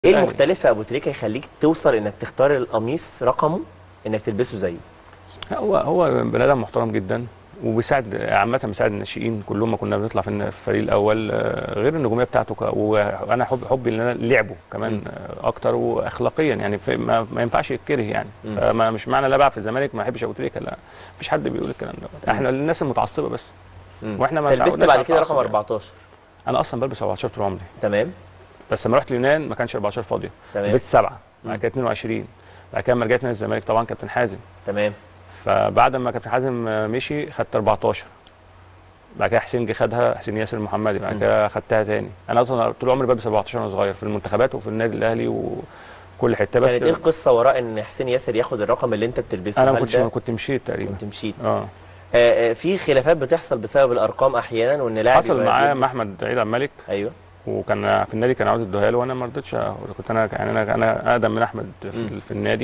ايه الأهلي. المختلف يا ابو تريكه يخليك توصل انك تختار القميص رقمه انك تلبسه زيه هو هو بني ادم محترم جدا وبيساعد عامة بيساعد الناشئين كلهم ما كنا بنطلع في الن- في الفريق الأول آه، غير النجومية بتاعته ك- وأنا حب حبي إن أنا لعبه كمان مم. آه، أكتر وأخلاقيا يعني في- ما, ما ينفعش يتكره يعني مم. فما مش معنى لا بلعب في الزمالك ما أحبش أبو تريكة لا مفيش حد بيقول الكلام دوت احنا الناس المتعصبة بس مم. وإحنا ما أنت لبست تعودناش بعد على كده التعصب رقم يعني. 14 أنا أصلا بلبس 14 طول عمري تمام بس لما رحت اليونان ما كانش 14 فاضية تمام لبست سبعة بعد مم. كده 22 بعد كده لما رجعت نادي الزمالك طبعا كابتن حازم تمام فبعد ما كابتن حازم مشي خدت 14 بعد كده حسين جه خدها حسين ياسر المحمدي بعد مم. كده خدتها تاني انا اصلا طول عمري بلبس 14 وانا صغير في المنتخبات وفي النادي الاهلي وكل حته بس كانت ايه القصه وراء ان حسين ياسر ياخد الرقم اللي انت بتلبسه انا ما هل كنتش ده كنت مشيت تقريبا كنت مشيت اه آه، آه، في خلافات بتحصل بسبب الارقام احيانا وان لاعب حصل يبقى معاه بيلبس- مع احمد عيد عبد الملك ايوه وكان في النادي كان عاوز ادوها له وانا ما رضيتش أخد. كنت انا يعني انا انا اقدم من احمد في, مم. في النادي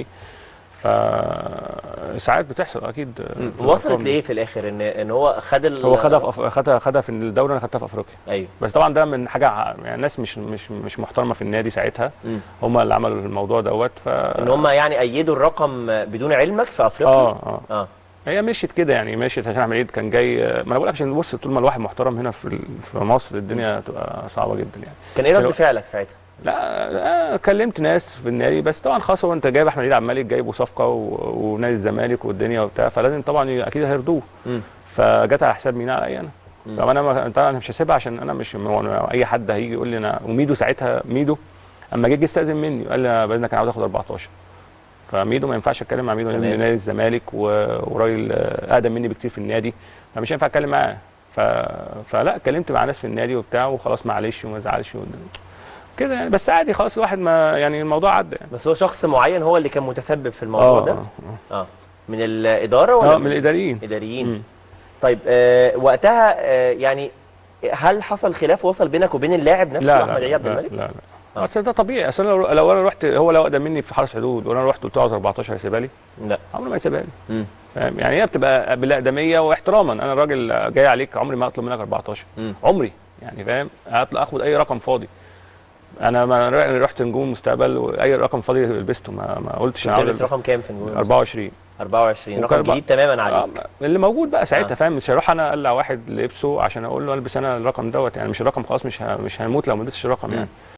فساعات بتحصل اكيد مم. في وصلت الأرقام دي. لايه في الاخر ان ان هو خد ال... هو خدها في أف... خدها خدها في الدوري انا خدتها في افريقيا ايوه بس طبعا ده من حاجه ع- يعني ناس مش مش مش محترمه في النادي ساعتها مم. هم اللي عملوا الموضوع دوت ف ان هم يعني ايدوا الرقم بدون علمك في افريقيا اه اه اه هي مشيت كده يعني مشيت عشان احمد عيد كان جاي ما انا بقول لك عشان بص طول ما الواحد محترم هنا في ال- في مصر الدنيا تبقى صعبه جدا يعني كان ايه رد لو- فعلك ساعتها لا لا، كلمت ناس في النادي بس طبعا خلاص هو انت جايب احمد عيد عبد الملك جايبه صفقه و... ونادي الزمالك والدنيا وبتاع فلازم طبعا ي- اكيد هيرضوه مم. فجت على حساب مين عليا انا مم. طب انا ما... طبعا انا مش هسيبها عشان انا مش م- اي حد هيجي يقول لي انا وميدو ساعتها ميدو اما جه جه استاذن مني قال لي انا باذنك انا عاوز اخد 14 فميدو ما ينفعش اتكلم مع ميدو تمام. لأن نادي الزمالك و- وراجل آه، اقدم مني بكتير في النادي فمش هينفع اتكلم معاه ف... فلا اتكلمت مع ناس في النادي وبتاع وخلاص معلش وما زعلش و... كده يعني بس عادي خلاص الواحد ما يعني الموضوع عدى يعني بس هو شخص معين هو اللي كان متسبب في الموضوع ده اه اه من الاداره ولا اه من الاداريين الاداريين مم. طيب آه وقتها آه يعني هل حصل خلاف وصل بينك وبين اللاعب نفسه لا احمد لا عيد عبد لا, الملك لا, لا. آه. بس ده طبيعي اصل أنا لو, لو انا رحت هو لو اقدم مني في حرس حدود وانا رحت قلت له عاوز 14 هيسيبها لي لا عمره ما يسيبها لي مم. فاهم يعني هي بتبقى بالاقدميه واحتراما انا راجل جاي عليك عمري ما اطلب منك 14 مم. عمري يعني فاهم هطلع اخد اي رقم فاضي انا ما رحت نجوم مستقبل واي رقم فاضي لبسته ما, ما قلتش انا تلبس عاوز رقم كام في نجوم 24 24 وكان رقم بقى- جديد تماما آه، عليك اللي موجود بقى ساعتها آه. فاهم مش هروح انا اقلع واحد لبسه عشان اقول له البس انا الرقم دوت يعني مش الرقم خلاص مش ه- مش هنموت لو ما لبستش الرقم مم. يعني